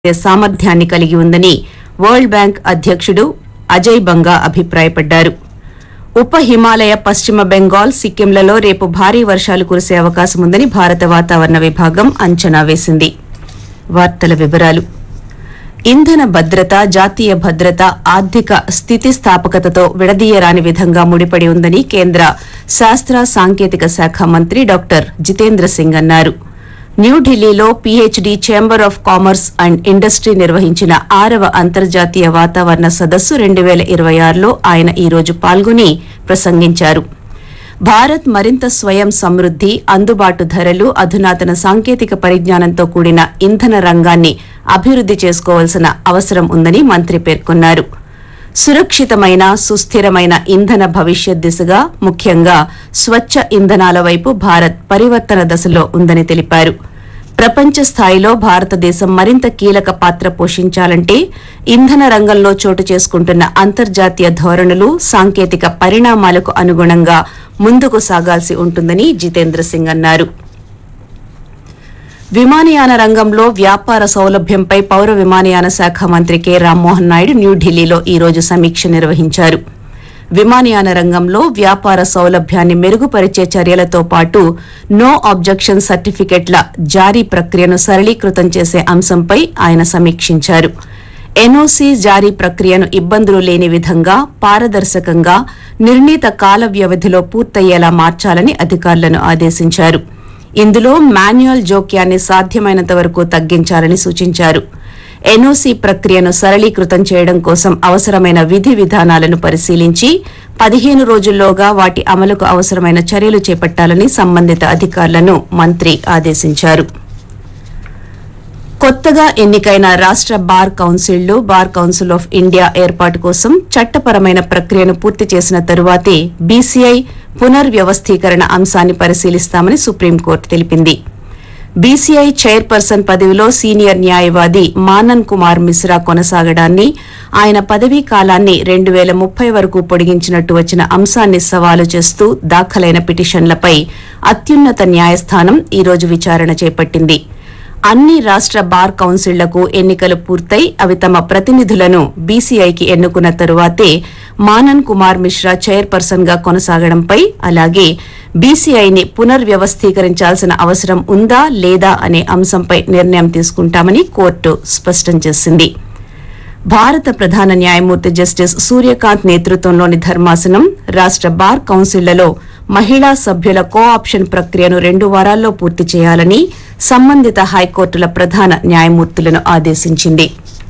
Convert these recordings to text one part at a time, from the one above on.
సామర్థ్యాన్ని కలిగి ఉందని వరల్డ్ బ్యాంక్ అధ్యక్షుడు అజయ్ బంగా అభిప్రాయపడ్డారు ఉప హిమాలయ పశ్చిమ బెంగాల్ సిక్కింలలో రేపు భారీ వర్షాలు కురిసే అవకాశం ఉందని భారత వాతావరణ విభాగం అంచనా వేసింది వార్తల వివరాలు ఇంధన భద్రత జాతీయ భద్రత ఆర్థిక స్థితిస్థాపకతతో విడదీయరాని విధంగా ముడిపడి ఉందని కేంద్ర శాస్త్ర సాంకేతిక శాఖ మంత్రి డాక్టర్ జితేంద్ర సింగ్ అన్నారు న్యూఢిల్లీలో PHD chamber of commerce and industry నిర్వహించిన ఆరవ అంతర్జాతీయ వాతావరణ సదస్సు రెండు వేల ఇరవై ఆరులో ఆయన ఈ రోజు పాల్గొని ప్రసంగించారు భారత్ మరింత స్వయం సమృద్ది అందుబాటు ధరలు అధునాతన సాంకేతిక పరిజ్ఞానంతో కూడిన ఇంధన రంగాన్ని అభివృద్ది చేసుకోవాల్సిన అవసరం ఉందని మంత్రి పేర్కొన్నారు సురక్షితమైన సుస్థిరమైన ఇంధన భవిష్యత్ దిశగా ముఖ్యంగా స్వచ్ఛ ఇంధనాల వైపు భారత్ పరివర్తన దశలో ఉందని తెలిపారు ప్రపంచ స్థాయిలో భారతదేశం మరింత కీలక పాత్ర పోషించాలంటే ఇంధన రంగంలో చోటు చేసుకుంటున్న అంతర్జాతీయ ధోరణులు సాంకేతిక పరిణామాలకు అనుగుణంగా ముందుకు సాగాల్సి ఉంటుందని జితేంద్ర సింగ్ అన్నారు విమానయాన రంగంలో వ్యాపార సౌలభ్యంపై పౌర విమానయాన శాఖ మంత్రి కె రామ్మోహన్ నాయుడు న్యూఢిల్లీలో ఈ రోజు సమీక్ష నిర్వహించారు విమానయాన రంగంలో వ్యాపార సౌలభ్యాన్ని మెరుగుపరిచే చర్యలతో పాటు నో ఆబ్జెక్షన్ సర్టిఫికెట్ల జారీ ప్రక్రియను సరళీకృతం చేసే అంశంపై ఆయన సమీక్షించారు ఎన్ఓసీ జారీ ప్రక్రియను ఇబ్బందులు లేని విధంగా పారదర్శకంగా నిర్ణీత కాల వ్యవధిలో పూర్తయ్యేలా మార్చాలని అధికారులను ఆదేశించారు ఇందులో మాన్యువల్ జోక్యాన్ని సాధ్యమైనంత వరకు తగ్గించాలని సూచించారు ఎన్ఓసీ ప్రక్రియను సరళీకృతం చేయడం కోసం అవసరమైన విధి విధానాలను పరిశీలించి పదిహేను రోజుల్లోగా వాటి అమలుకు అవసరమైన చర్యలు చేపట్టాలని సంబంధిత అధికారులను మంత్రి ఆదేశించారు కొత్తగా ఎన్నికైన రాష్ట బార్ కౌన్సిళ్లు బార్ కౌన్సిల్ ఆఫ్ ఇండియా ఏర్పాటు కోసం చట్టపరమైన ప్రక్రియను పూర్తి చేసిన తరువాతే బీసీఐ పునర్వ్యవస్థీకరణ అంశాన్ని పరిశీలిస్తామని సుప్రీంకోర్టు తెలిపింది బీసీఐ చైర్పర్సన్ పదవిలో సీనియర్ న్యాయవాది మానన్ కుమార్ మిశ్రా కొనసాగడాన్ని ఆయన పదవీ కాలాన్ని రెండు వేల ముప్పై వరకు పొడిగించినట్టు వచ్చిన అంశాన్ని సవాలు చేస్తూ దాఖలైన పిటిషన్లపై అత్యున్నత న్యాయస్థానం ఈ రోజు విచారణ చేపట్టింది అన్ని రాష్ట బార్ కౌన్సిళ్లకు ఎన్నికలు పూర్తయి అవి తమ ప్రతినిధులను బీసీఐకి ఎన్నుకున్న తరువాతే మానన్ కుమార్ మిశ్రా చైర్పర్సన్ గా కొనసాగడంపై అలాగే బీసీఐని పునర్వ్యవస్థీకరించాల్సిన అవసరం ఉందా లేదా అనే అంశంపై నిర్ణయం తీసుకుంటామని కోర్టు స్పష్టం చేసింది భారత ప్రధాన న్యాయమూర్తి జస్టిస్ సూర్యకాంత్ నేతృత్వంలోని ధర్మాసనం రాష్ట బార్ కౌన్సిళ్లలో మహిళా సభ్యుల కో ఆప్షన్ ప్రక్రియను రెండు వారాల్లో పూర్తి చేయాలని సంబంధిత హైకోర్టుల ప్రధాన న్యాయమూర్తులను ఆదేశించింది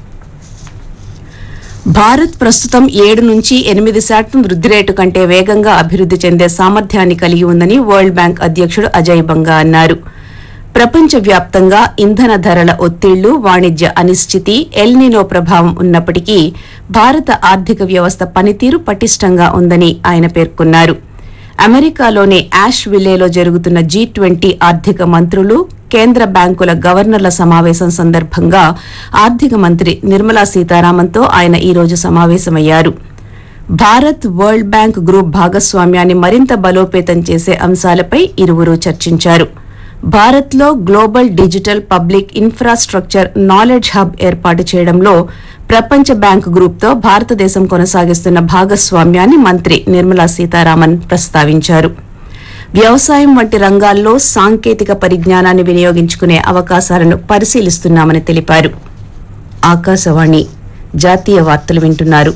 భారత్ ప్రస్తుతం ఏడు నుంచి ఎనిమిది శాతం వృద్ది రేటు కంటే వేగంగా అభివృద్ది చెందే సామర్థ్యాన్ని కలిగి ఉందని వరల్డ్ బ్యాంక్ అధ్యక్షుడు అజయ్ బంగా అన్నారు ప్రపంచవ్యాప్తంగా ఇంధన ధరల ఒత్తిళ్లు వాణిజ్య అనిశ్చితి ఎల్నినో ప్రభావం ఉన్నప్పటికీ భారత ఆర్థిక వ్యవస్థ పనితీరు పటిష్టంగా ఉందని ఆయన పేర్కొన్నారు అమెరికాలోని యాష్ విల్లేలో జరుగుతున్న జీ ట్వంటీ ఆర్థిక మంత్రులు కేంద్ర బ్యాంకుల గవర్నర్ల సమావేశం సందర్భంగా ఆర్థిక మంత్రి నిర్మలా సీతారామన్తో ఆయన ఈ రోజు సమావేశమయ్యారు భారత్ వరల్డ్ బ్యాంక్ గ్రూప్ భాగస్వామ్యాన్ని మరింత బలోపేతం చేసే అంశాలపై ఇరువురు చర్చించారు భారత్లో global digital public infrastructure knowledge hub ఏర్పాటు చేయడంలో ప్రపంచ బ్యాంక్ గ్రూప్తో భారతదేశం కొనసాగిస్తున్న భాగస్వామ్యాన్ని మంత్రి నిర్మలా సీతారామన్ ప్రస్తావించారు వ్యవసాయం వంటి రంగాల్లో సాంకేతిక పరిజ్ఞానాన్ని వినియోగించుకునే అవకాశాలను పరిశీలిస్తున్నామని తెలిపారు ఆకాశవాణి జాతీయ వార్తలు వింటున్నారు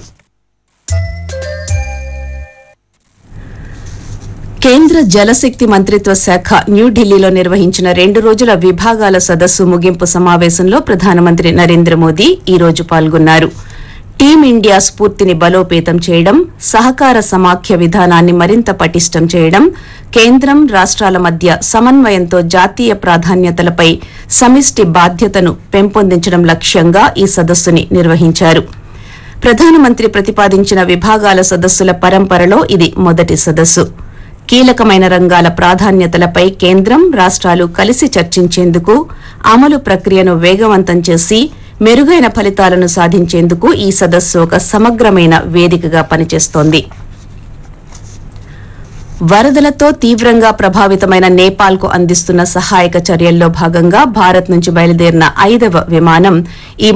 కేంద్ర జలశక్తి మంత్రిత్వ శాఖ న్యూఢిల్లీలో నిర్వహించిన రెండు రోజుల విభాగాల సదస్సు ముగింపు సమావేశంలో ప్రధానమంత్రి నరేంద్ర మోదీ ఈ రోజు పాల్గొన్నారు టీమిండియా స్ఫూర్తిని బలోపేతం చేయడం సహకార సమాఖ్య విధానాన్ని మరింత పటిష్టం చేయడం కేంద్రం రాష్ట్రాల మధ్య సమన్వయంతో జాతీయ ప్రాధాన్యతలపై సమిష్టి బాధ్యతను పెంపొందించడం లక్ష్యంగా ఈ సదస్సుని నిర్వహించారు ప్రధానమంత్రి ప్రతిపాదించిన విభాగాల సదస్సుల పరంపరలో ఇది మొదటి సదస్సు కీలకమైన రంగాల ప్రాధాన్యతలపై కేంద్రం రాష్ట్రాలు కలిసి చర్చించేందుకు అమలు ప్రక్రియను వేగవంతం చేసి మెరుగైన ఫలితాలను సాధించేందుకు ఈ సదస్సు ఒక సమగ్రమైన వేదికగా పనిచేస్తోంది వరదలతో తీవ్రంగా ప్రభావితమైన నేపాల్కు అందిస్తున్న సహాయక చర్యల్లో భాగంగా భారత్ నుంచి బయలుదేరిన ఐదవ విమానం ఈ